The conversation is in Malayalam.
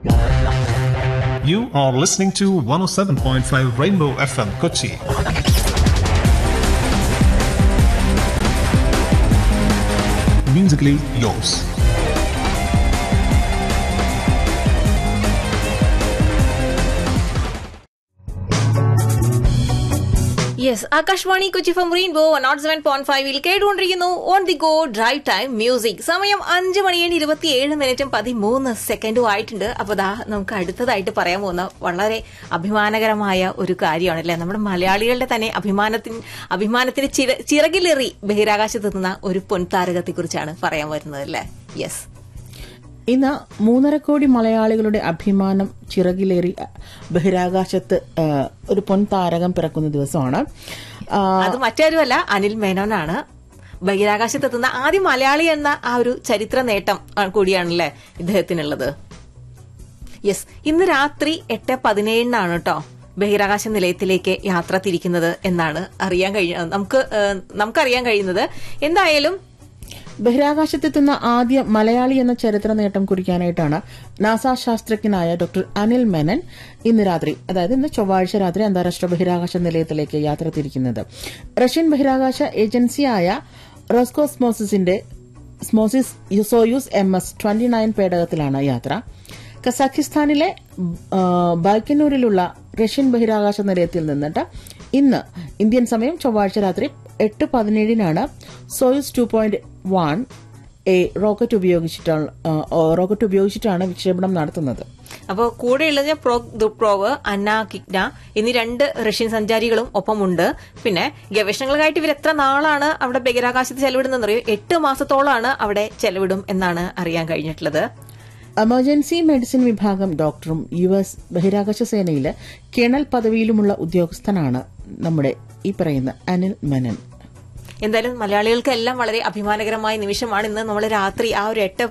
You are listening to 107.5 Rainbow FM Kochi. Musically yours. Yes Akashvani Kochi from Rainbow nought seven point ഫൈവിൽ കേട്ടുകൊണ്ടിരിക്കുന്നു on the go drive time music സമയം അഞ്ച് മണിയേണ്ടി ഇരുപത്തിയേഴ് മിനിറ്റും പതിമൂന്ന് സെക്കൻഡും ആയിട്ടുണ്ട് അപ്പൊ ദാ നമുക്ക് അടുത്തതായിട്ട് പറയാൻ പോകുന്ന വളരെ അഭിമാനകരമായ ഒരു കാര്യമാണല്ലേ നമ്മുടെ മലയാളികളുടെ തന്നെ അഭിമാനത്തിന് അഭിമാനത്തിന് ചിറ- ചിറകിലേറി ബഹിരാകാശത്തെത്തുന്ന ഒരു പൊൻതാരകത്തെ കുറിച്ചാണ് പറയാൻ വരുന്നത് അല്ലേ യെസ് ഇന്ന് മൂന്നര കോടി മലയാളികളുടെ അഭിമാനം ചിറകിലേറി അ, ബഹിരാകാശത്ത് ആ, ഒരു പൊൻതാരകം പിറക്കുന്ന ദിവസമാണ് ആ, അത് മറ്റാരുമല്ല അനിൽ മേനോനാണ് ബഹിരാകാശത്തെത്തുന്ന ആദ്യ മലയാളി എന്ന ആ ഒരു ചരിത്ര നേട്ടം ആ, കൂടിയാണല്ലേ ഇദ്ദേഹത്തിനുള്ളത് യെസ് ഇന്ന് രാത്രി എട്ട് പതിനേഴിനാണ് കേട്ടോ ബഹിരാകാശ നിലയത്തിലേക്ക് യാത്ര തിരിക്കുന്നത് എന്നാണ് അറിയാൻ കഴിയ നമുക്ക് ഏ, നമുക്കറിയാൻ കഴിയുന്നത് എന്തായാലും ബഹിരാകാശത്തെത്തുന്ന ആദ്യ മലയാളി എന്ന ചരിത്ര നേട്ടം കുറിക്കാനായിട്ടാണ് നാസ ശാസ്ത്രജ്ഞനായ ഡോക്ടർ അനിൽ മെനൻ ഇന്ന് രാത്രി അതായത് ഇന്ന് ചൊവ്വാഴ്ച രാത്രി അന്താരാഷ്ട്ര ബഹിരാകാശ നിലയത്തിലേക്ക് യാത്ര തിരിക്കുന്നത് റഷ്യൻ ബഹിരാകാശ ഏജൻസിയായ റോസ്കോസ്മോസിന്റെ സ്മോസിസ് യുസോയൂസ് എം എസ് ട്വന്റി നയൻ പേടകത്തിലാണ് യാത്ര കസാഖിസ്ഥാനിലെ ആ, ബൈക്കന്നൂരിലുള്ള റഷ്യൻ ബഹിരാകാശ നിലയത്തിൽ നിന്നിട്ട് ഇന്ന് ഇന്ത്യൻ സമയം ചൊവ്വാഴ്ച രാത്രി എട്ട് പതിനേഴിനാണ് Soyuz two point one A rocket ഉപയോഗിച്ചിട്ടാണ് ആ, റോക്കറ്റ് ഉപയോഗിച്ചിട്ടാണ് വിക്ഷേപണം നടത്തുന്നത് അപ്പോൾ കൂടെയുള്ളത് പ്രോ ദുപ്രോവ് അന്ന കിഗ്ന എന്നീ രണ്ട് റഷ്യൻ സഞ്ചാരികളും ഒപ്പമുണ്ട് പിന്നെ ഗവേഷണങ്ങൾക്കായിട്ട് ഇവർ എത്ര നാളാണ് അവിടെ ബഹിരാകാശത്ത് ചെലവിടുന്നതെന്ന് അറിയോ എട്ട് മാസത്തോളമാണ് അവിടെ ചെലവിടും എന്നാണ് അറിയാൻ കഴിഞ്ഞിട്ടുള്ളത് എമർജൻസി മെഡിസിൻ വിഭാഗം ഡോക്ടറും യു എസ് ബഹിരാകാശ സേനയിലെ കേണൽ പദവിയിലുമുള്ള ഉദ്യോഗസ്ഥനാണ് നമ്മുടെ ഈ പറയുന്ന അനിൽ മെനൻ എന്തായാലും മലയാളികൾക്കെല്ലാം വളരെ അഭിമാനകരമായ നിമിഷമാണ് ഇന്ന് നമ്മൾ രാത്രി ആ ഒരു എട്ട്